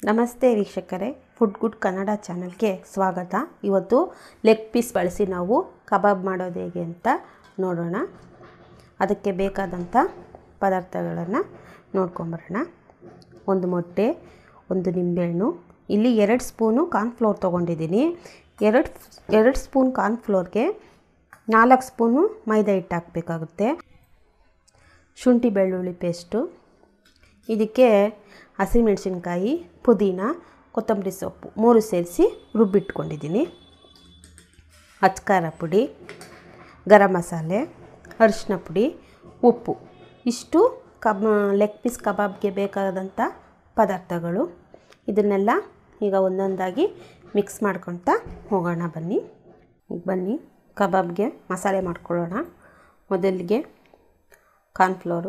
ನಮಸ್ತೆ ವೀಕ್ಷಕರೇ food good Kannada ಚಾನಲ್ಗೆ ಸ್ವಾಗತ ಇವತ್ತು ಲೆಗ್ ಪೀಸ್ ಬಳಸಿ ನಾವು ಕಬಾಬ್ ಮಾಡೋದು ಹೇಗೆ ಅಂತ ನೋಡೋಣ ಅದಕ್ಕೆ ಬೇಕಾದಂಥ ಪದಾರ್ಥಗಳನ್ನು ನೋಡ್ಕೊಂಬರೋಣ ಒಂದು ಮೊಟ್ಟೆ ಒಂದು ನಿಂಬೆಹಣ್ಣು ಇಲ್ಲಿ ಎರಡು ಸ್ಪೂನು ಕಾರ್ನ್ಫ್ಲೋರ್ ತೊಗೊಂಡಿದ್ದೀನಿ ಎರಡು ಎರಡು ಸ್ಪೂನ್ ಕಾರ್ನ್ಫ್ಲೋರ್ಗೆ ನಾಲ್ಕು ಸ್ಪೂನು ಮೈದಾ ಹಿಟ್ಟು ಹಾಕಬೇಕಾಗುತ್ತೆ ಶುಂಠಿ ಬೆಳ್ಳುಳ್ಳಿ ಪೇಸ್ಟು ಇದಕ್ಕೆ ಹಸಿಮೆಣಸಿನ್ಕಾಯಿ ಪುದೀನ ಕೊತ್ತಂಬರಿ ಸೊಪ್ಪು ಮೂರು ಸೇರಿಸಿ ರುಬ್ಬಿಟ್ಕೊಂಡಿದ್ದೀನಿ ಅಚ್ಕಾರ ಪುಡಿ ಗರಂ ಮಸಾಲೆ ಅರಿಶಿನ ಪುಡಿ ಉಪ್ಪು ಇಷ್ಟು ಕಬ್ ಲೆಗ್ ಪೀಸ್ ಕಬಾಬ್ಗೆ ಬೇಕಾದಂಥ ಪದಾರ್ಥಗಳು ಇದನ್ನೆಲ್ಲ ಈಗ ಒಂದೊಂದಾಗಿ ಮಿಕ್ಸ್ ಮಾಡ್ಕೊತಾ ಹೋಗೋಣ ಬನ್ನಿ ಬನ್ನಿ ಕಬಾಬ್ಗೆ ಮಸಾಲೆ ಮಾಡ್ಕೊಳ್ಳೋಣ ಮೊದಲಿಗೆ ಕಾರ್ನ್ಫ್ಲೋರು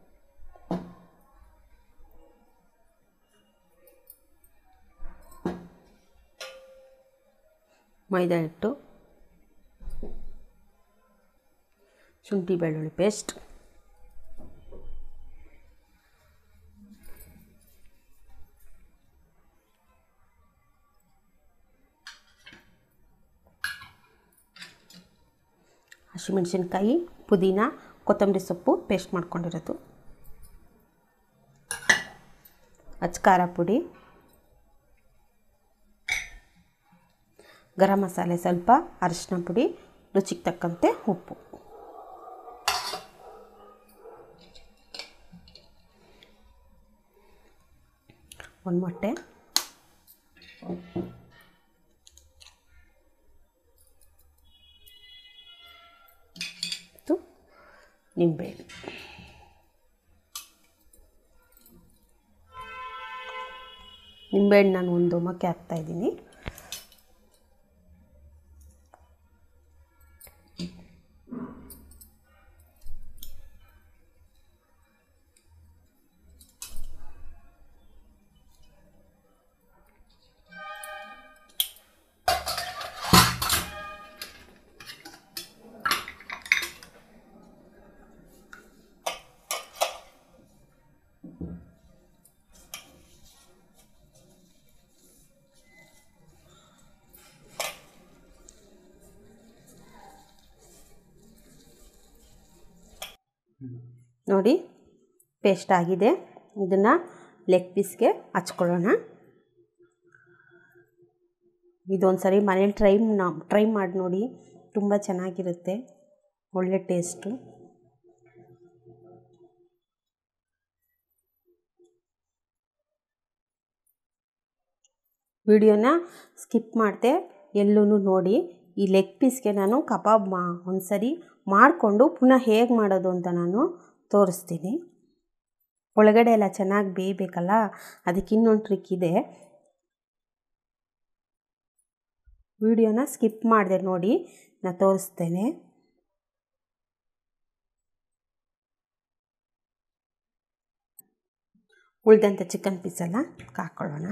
ಮೈದಾ ಹಿಟ್ಟು ಶುಂಠಿ ಬೆಳ್ಳುಳ್ಳಿ ಪೇಸ್ಟ್ ಹಸಿಮೆಣಸಿನ್ಕಾಯಿ ಪುದೀನ ಕೊತ್ತಂಬರಿ ಸೊಪ್ಪು ಪೇಸ್ಟ್ ಮಾಡ್ಕೊಂಡಿರೋದು ಅಚ್ಕಾರ ಪುಡಿ ಗರಂ ಮಸಾಲೆ ಸ್ವಲ್ಪ ಅರಿಶಿನ ಪುಡಿ ರುಚಿಗೆ ತಕ್ಕಂತೆ ಉಪ್ಪು ಒಂದು ಮೊಟ್ಟೆ ಮತ್ತು ನಿಂಬೆಹಣ್ಣು ನಿಂಬೆಹಣ್ಣು ನಾನು ಒಂದು ಮೊಕ್ಕೆ ಹಾಕ್ತಾಯಿದ್ದೀನಿ ನೋಡಿ ಪೇಸ್ಟ್ ಆಗಿದೆ ಇದನ್ನು ಲೆಗ್ ಪೀಸ್ಗೆ ಹಚ್ಕೊಳ್ಳೋಣ ಇದೊಂದು ಸರಿ ಮನೇಲಿ ಟ್ರೈ ಟ್ರೈ ಮಾಡಿ ನೋಡಿ ತುಂಬ ಚೆನ್ನಾಗಿರುತ್ತೆ ಒಳ್ಳೆ ಟೇಸ್ಟು ವಿಡಿಯೋನ ಸ್ಕಿಪ್ ಮಾಡಿದೆ ಎಲ್ಲೂ ನೋಡಿ ಈ ಲೆಗ್ ಪೀಸ್ಗೆ ನಾನು ಕಬಾಬ್ ಮಾ ಒಂದು ಸರಿ ಮಾಡಿಕೊಂಡು ಪುನಃ ಹೇಗೆ ಮಾಡೋದು ಅಂತ ನಾನು ತೋರಿಸ್ತೀನಿ ಒಳಗಡೆ ಎಲ್ಲ ಚೆನ್ನಾಗಿ ಬೇಯಬೇಕಲ್ಲ ಅದಕ್ಕೆ ಇನ್ನೊಂದು ಟ್ರಿಕ್ ಇದೆ ವಿಡಿಯೋನ ಸ್ಕಿಪ್ ಮಾಡಿದೆ ನೋಡಿ ನಾನು ತೋರಿಸ್ತೇನೆ ಉಳಿದಂಥ ಚಿಕನ್ ಪೀಸೆಲ್ಲ ಹಾಕ್ಕೊಳ್ಳೋಣ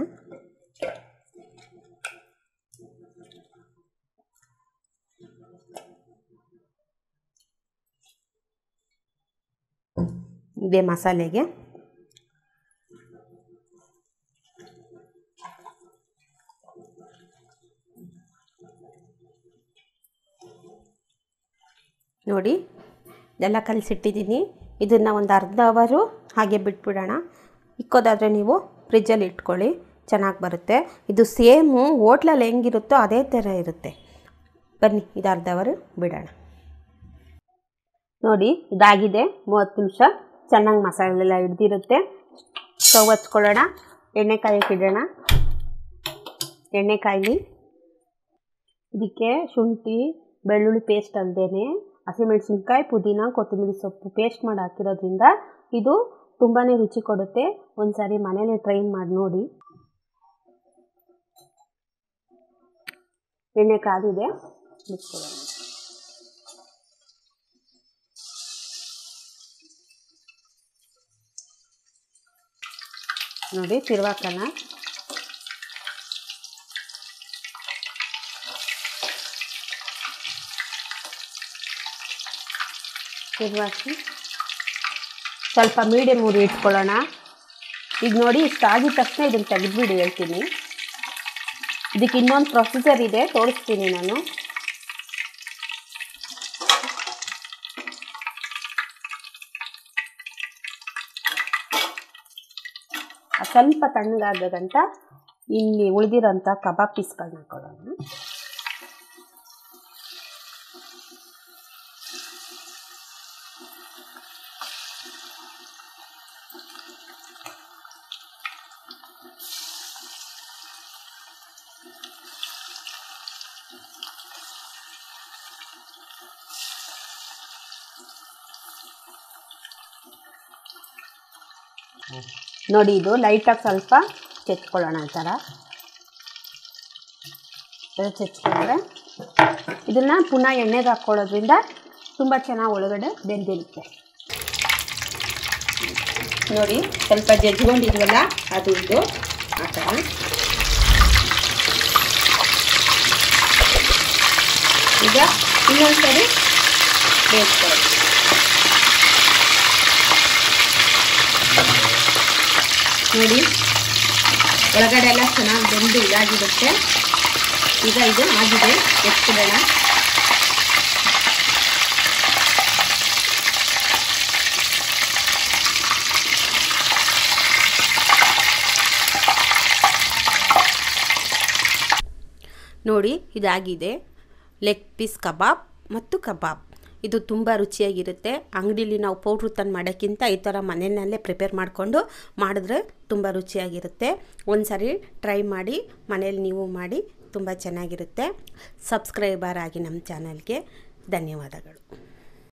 ಇದೇ ಮಸಾಲೆಗೆ ನೋಡಿ ಎಲ್ಲ ಕಲಿಸಿಟ್ಟಿದ್ದೀನಿ ಇದನ್ನು ಒಂದು ಅರ್ಧ ಅವರು ಹಾಗೆ ಬಿಟ್ಬಿಡೋಣ ಇಕ್ಕೋದಾದರೆ ನೀವು ಫ್ರಿಜ್ಜಲ್ಲಿ ಇಟ್ಕೊಳ್ಳಿ ಚೆನ್ನಾಗಿ ಬರುತ್ತೆ ಇದು ಸೇಮು ಹೋಟ್ಲಲ್ಲಿ ಹೆಂಗಿರುತ್ತೋ ಅದೇ ಥರ ಇರುತ್ತೆ ಬನ್ನಿ ಇದು ಅರ್ಧ ಅವರು ಬಿಡೋಣ ನೋಡಿ ಇದಾಗಿದೆ ಮೂವತ್ತು ನಿಮಿಷ ಚೆನ್ನಾಗಿ ಮಸಾಲೆ ಎಲ್ಲ ಹಿಡ್ದಿರುತ್ತೆ ಸ್ಟವ್ ಹಚ್ಕೊಳ್ಳೋಣ ಎಣ್ಣೆ ಕಾಯಕ್ಕೆ ಇಡೋಣ ಎಣ್ಣೆ ಕಾಯಿ ಇದಕ್ಕೆ ಶುಂಠಿ ಬೆಳ್ಳುಳ್ಳಿ ಪೇಸ್ಟ್ ಅಲ್ಲದೇ ಹಸಿಮೆಣಸಿನ್ಕಾಯಿ ಪುದೀನ ಕೊತ್ತಂಬರಿ ಸೊಪ್ಪು ಪೇಸ್ಟ್ ಮಾಡಿ ಹಾಕಿರೋದ್ರಿಂದ ಇದು ತುಂಬಾ ರುಚಿ ಕೊಡುತ್ತೆ ಒಂದು ಸಾರಿ ಮನೇಲಿ ಟ್ರೈ ಮಾಡಿ ನೋಡಿ ಎಣ್ಣೆ ಕಾದಿದೆ ಬಿಟ್ಕೊಳ್ಳೋಣ ನೋಡಿ ತಿರುವಾಕನ ತಿರುವಾಕಿ ಸ್ವಲ್ಪ ಮೀಡಿಯಮ್ ಉರಿ ಇಟ್ಕೊಳ್ಳೋಣ ಈಗ ನೋಡಿ ಇಷ್ಟು ಆಗಿದ ತಕ್ಷಣ ಇದನ್ನು ತೆಗೆದ್ಬಿಡಿ ಹೇಳ್ತೀನಿ ಇದಕ್ಕೆ ಇನ್ನೊಂದು ಪ್ರೊಸೀಜರ್ ಇದೆ ತೋರಿಸ್ತೀನಿ ನಾನು ಸ್ವಲ್ಪ ತಣ್ಣಗಾದ ಗಂಟ ಇಲ್ಲಿ ಉಳಿದಿರೋಂಥ ಕಬಾಬ್ ಪೀಸ್ಗಳನ್ನ ಹಾಕೊಳ್ಳೋಣ ನೋಡಿ ಇದು ಲೈಟಾಗಿ ಸ್ವಲ್ಪ ಚೆಚ್ಕೊಳ್ಳೋಣ ಈ ಥರ ಚೆಚ್ಕೊಂಡ್ರೆ ಇದನ್ನು ಪುನಃ ಎಣ್ಣೆಗೆ ಹಾಕ್ಕೊಳ್ಳೋದ್ರಿಂದ ತುಂಬ ಚೆನ್ನಾಗಿ ಒಳಗಡೆ ಬೆಂದಿರುತ್ತೆ ನೋಡಿ ಸ್ವಲ್ಪ ಜಜ್ಕೊಂಡಿದ್ವಲ್ಲ ಅದು ಇದು ಹಾಕೋಣ ಈಗ ಇನ್ನೊಂದ್ಸರಿ ಬೇಯಿಸ್ಕೊಳ್ಳೋಣ ನೋಡಿ ಒಳಗಡೆ ಎಲ್ಲ ಚೆನ್ನಾಗಿ ಬೆಂದು ಇದಾಗಿರುತ್ತೆ ಈಗ ಇದು ಆಗಿದೆ ಎತ್ಬಿಡೋಣ ನೋಡಿ ಇದಾಗಿದೆ ಲೆಗ್ ಪೀಸ್ ಕಬಾಬ್ ಮತ್ತು ಕಬಾಬ್ ಇದು ತುಂಬ ರುಚಿಯಾಗಿರುತ್ತೆ ಅಂಗಡೀಲಿ ನಾವು ಪೌಡ್ರು ತಂದು ಮಾಡೋಕ್ಕಿಂತ ಈ ಥರ ಮನೆಯಲ್ಲೇ ಪ್ರಿಪೇರ್ ಮಾಡಿಕೊಂಡು ಮಾಡಿದ್ರೆ ತುಂಬ ರುಚಿಯಾಗಿರುತ್ತೆ ಒಂದು ಸಾರಿ ಟ್ರೈ ಮಾಡಿ ಮನೇಲಿ ನೀವು ಮಾಡಿ ತುಂಬ ಚೆನ್ನಾಗಿರುತ್ತೆ ಸಬ್ಸ್ಕ್ರೈಬರ್ ಆಗಿ ನಮ್ಮ ಚಾನಲ್ಗೆ ಧನ್ಯವಾದಗಳು